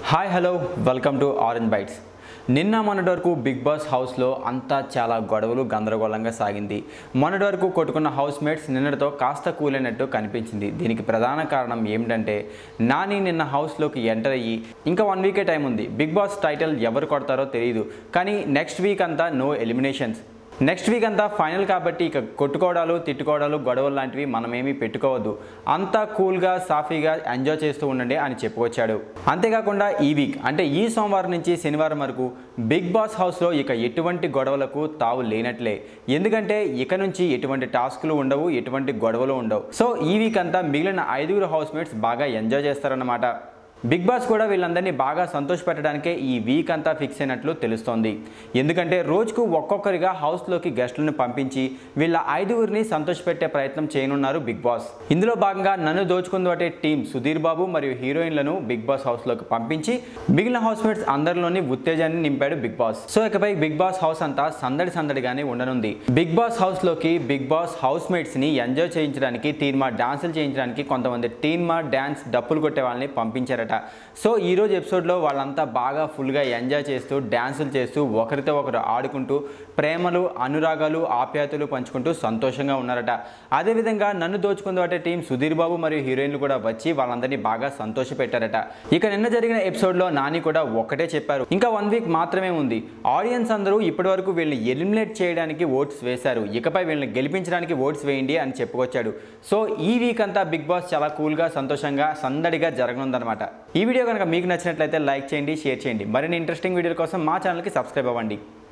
hi hello welcome to Orange Bytes నిన్న మొన్నటి వరకు బిగ్ బాస్ హౌస్లో అంతా చాలా గొడవలు గందరగోళంగా సాగింది మొన్నటి వరకు కొట్టుకున్న హౌస్ మేట్స్ నిన్నటితో కాస్త కూలైనట్టు కనిపించింది దీనికి ప్రధాన కారణం ఏమిటంటే నాని నిన్న హౌస్లోకి ఎంటర్ అయ్యి ఇంకా వన్ వీకే టైం ఉంది బిగ్ బాస్ టైటిల్ ఎవరు కొడతారో తెలియదు కానీ నెక్స్ట్ వీక్ అంతా నో ఎలిమినేషన్స్ నెక్స్ట్ వీక్ అంతా ఫైనల్ కాబట్టి ఇక కొట్టుకోవడాలు తిట్టుకోవడాలు గొడవలు లాంటివి మనమేమీ పెట్టుకోవద్దు అంతా కూల్గా సాఫీగా ఎంజాయ్ చేస్తూ ఉండండి అని చెప్పుకొచ్చాడు అంతేకాకుండా ఈ వీక్ అంటే ఈ సోమవారం నుంచి శనివారం వరకు బిగ్ బాస్ హౌస్లో ఇక ఎటువంటి గొడవలకు తావు లేనట్లే ఎందుకంటే ఇక నుంచి ఎటువంటి టాస్కులు ఉండవు ఎటువంటి గొడవలు ఉండవు సో ఈ వీక్ అంతా మిగిలిన ఐదుగురు హౌస్ మేట్స్ బాగా ఎంజాయ్ చేస్తారన్నమాట బిగ్ బాస్ కూడా వీళ్ళందరినీ బాగా సంతోషపెట్టడానికే ఈ వీక్ అంతా ఫిక్స్ అయినట్లు తెలుస్తోంది ఎందుకంటే రోజుకు ఒక్కొక్కరిగా హౌస్లోకి గెస్టులను పంపించి వీళ్ళ ఐదుగురిని సంతోషపెట్టే ప్రయత్నం చేయనున్నారు బిగ్ బాస్ ఇందులో భాగంగా నన్ను దోచుకుంది ఒకటే టీం సుధీర్ బాబు మరియు హీరోయిన్లను బిగ్ బాస్ హౌస్లోకి పంపించి మిగిలిన హౌస్ మేట్స్ అందరిలోని ఉత్తేజాన్ని నింపాడు బిగ్ బాస్ సో ఇకపై బిగ్ బాస్ హౌస్ అంతా సందడి సందడిగానే ఉండనుంది బిగ్ బాస్ హౌస్లోకి బిగ్ బాస్ హౌస్ మేట్స్ని ఎంజాయ్ చేయించడానికి తీన్మా డాన్సులు చేయించడానికి కొంతమంది టీన్మా డాన్స్ డప్పులు కొట్టే వాళ్ళని పంపించారట సో ఈ రోజు ఎపిసోడ్లో వాళ్ళంతా బాగా ఫుల్గా ఎంజాయ్ చేస్తూ డ్యాన్సులు చేస్తూ ఒకరితో ఒకరు ఆడుకుంటూ ప్రేమలు అనురాగాలు ఆప్యాయతలు పంచుకుంటూ సంతోషంగా ఉన్నారట అదేవిధంగా నన్ను దోచుకుంది వాటే టీం సుధీర్ బాబు మరియు హీరోయిన్లు కూడా వచ్చి వాళ్ళందరినీ బాగా సంతోషపెట్టారట ఇక నిన్న జరిగిన ఎపిసోడ్లో నాని కూడా ఒక్కటే చెప్పారు ఇంకా వన్ వీక్ మాత్రమే ఉంది ఆడియన్స్ అందరూ ఇప్పటివరకు వీళ్ళని ఎలిమినేట్ చేయడానికి ఓట్స్ వేశారు ఇకపై వీళ్ళని గెలిపించడానికి ఓట్స్ వేయండి అని చెప్పుకొచ్చాడు సో ఈ వీక్ అంతా బిగ్ బాస్ చాలా కూల్గా సంతోషంగా సందడిగా జరగనుందనమాట ఈ వీడియో కనుక మీకు నచ్చినట్లయితే లైక్ చేయండి షేర్ చేయండి మరిన్ని ఇంట్రెస్టింగ్ వీడియోల కోసం మా ఛానల్కి సబ్స్క్రైబ్ అవ్వండి